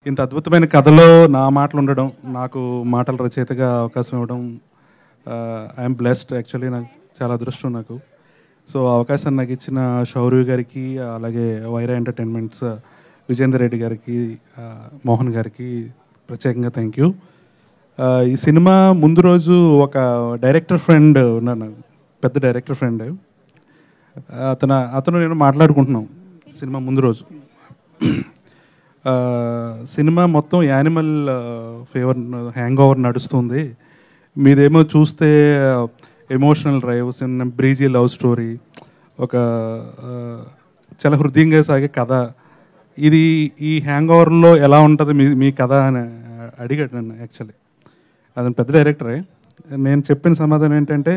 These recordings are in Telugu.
ఇంత అద్భుతమైన కథలో నా మాటలు ఉండడం నాకు మాటల రచయితగా అవకాశం ఇవ్వడం ఐఎమ్ బ్లెస్డ్ యాక్చువల్లీ నాకు చాలా అదృష్టం నాకు సో అవకాశం నాకు ఇచ్చిన శౌర్య గారికి అలాగే వైరా ఎంటర్టైన్మెంట్స్ విజేందర్ రెడ్డి గారికి ఆ, మోహన్ గారికి ప్రత్యేకంగా థ్యాంక్ యూ ఈ సినిమా ముందు రోజు ఒక డైరెక్టర్ ఫ్రెండ్ ఉన్నాను నాకు, పెద్ద డైరెక్టర్ ఫ్రెండ్ అతను అతను నేను మాట్లాడుకుంటున్నాం సినిమా ముందు రోజు ఆ, సినిమా మొత్తం యానిమల్ ఫేవర్ హ్యాంగ్ ఓవర్ నడుస్తుంది మీదేమో చూస్తే ఎమోషనల్ డ్రైవ్ చిన్న బ్రీజీ లవ్ స్టోరీ ఒక ఆ, చాలా హృదయంగా సాగే కథ ఇది ఈ హ్యాంగ్ ఓవర్లో ఎలా ఉంటుంది మీ మీ కథ అని అడిగాడు నన్ను యాక్చువల్లీ అతను పెద్ద డైరెక్టరే నేను చెప్పిన సమాధానం ఏంటంటే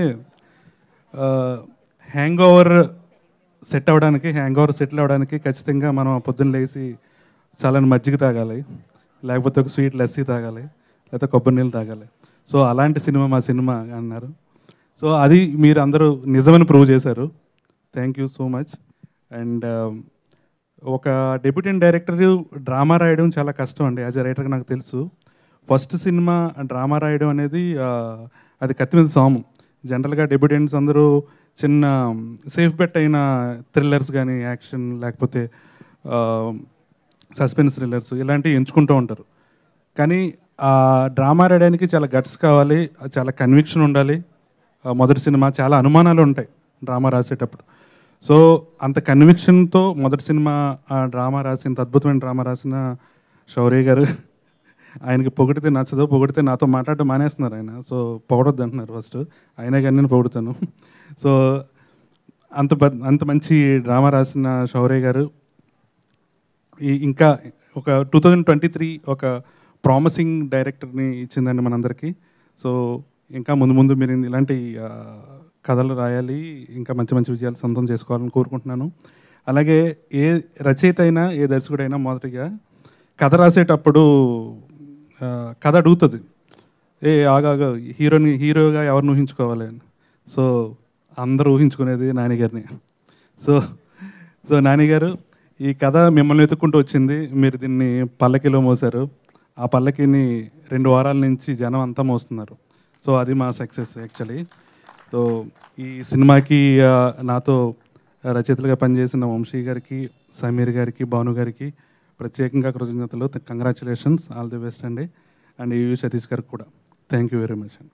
హ్యాంగ్ ఓవర్ సెట్ అవ్వడానికి హ్యాంగ్ ఓవర్ సెటిల్ అవ్వడానికి ఖచ్చితంగా మనం పొద్దున్న లేచి చల్లని మజ్జిగ తాగాలి లేకపోతే ఒక స్వీట్ లస్సీ తాగాలి లేకపోతే కొబ్బరి నీళ్ళు తాగాలి సో అలాంటి సినిమా మా సినిమా అన్నారు సో అది మీరు అందరూ నిజమని ప్రూవ్ చేశారు thank you so much and ఒక డెబ్యూటెంట్ డైరెక్టర్ డ్రామా రాయడం చాలా కష్టం అండి యాజ్ ఎ రైటర్గా నాకు తెలుసు ఫస్ట్ సినిమా డ్రామా రాయడం అనేది ఆ, అది కత్తి మీద సాము జనరల్గా డెబ్యూటెంట్స్ అందరూ చిన్న సేఫ్ బెట్ అయిన థ్రిల్లర్స్ కానీ యాక్షన్ లేకపోతే సస్పెన్స్ థ్రిల్లర్స్ ఇలాంటివి ఎంచుకుంటూ ఉంటారు కానీ ఆ డ్రామా రాయడానికి చాలా గట్స్ కావాలి చాలా కన్విక్షన్ ఉండాలి ఆ, మొదటి సినిమా చాలా అనుమానాలు ఉంటాయి డ్రామా రాసేటప్పుడు సో అంత కన్విక్షన్తో మొదటి సినిమా ఆ డ్రామా రాసి ఇంత అద్భుతమైన డ్రామా రాసిన శౌర్య గారు ఆయనకి పొగిడితే నచ్చదు పొగిడితే నాతో మాట్లాడడం మానేస్తున్నారు ఆయన సో పొగడొద్దు అంటున్నారు ఫస్ట్ అయినా కానీ నేను పొగుడుతాను సో అంత బ- అంత మంచి డ్రామా రాసిన శౌర్య గారు ఈ ఇంకా ఒక టూ థౌజండ్ ట్వంటీ త్రీ ఒక ప్రామిసింగ్ డైరెక్టర్ని ఇచ్చిందండి మనందరికీ సో ఇంకా ముందు ముందు మీరు ఇలాంటి ఆ, కథలు రాయాలి ఇంకా మంచి మంచి విజయాలు సొంతం చేసుకోవాలని కోరుకుంటున్నాను అలాగే ఏ రచయిత అయినా ఏ దర్శకుడైనా మొదటిగా కథ రాసేటప్పుడు ఆ, కథ అడుగుతుంది ఏ ఆగాగా హీరోని హీరోగా ఎవరిని ఊహించుకోవాలి అని సో అందరూ ఊహించుకునేది నానిగారిని సో సో నానిగారు ఈ కథ మిమ్మల్ని వెతుక్కుంటూ వచ్చింది మీరు దీన్ని పల్లకిలో మోసారు ఆ పల్లకిని రెండు వారాల నుంచి జనం అంతా మోస్తున్నారు సో అది మా సక్సెస్ యాక్చువల్లీ సో ఈ సినిమాకి ఆ, నాతో రచయితలుగా పనిచేసిన వంశీ గారికి సమీర్ గారికి భాను గారికి ప్రత్యేకంగా కృతజ్ఞతలు కంగ్రాచులేషన్స్ ఆల్ ది బెస్ట్ అండి అండ్ యూ సతీష్ గారికి కూడా థ్యాంక్ యూ వెరీ మచ్ అండి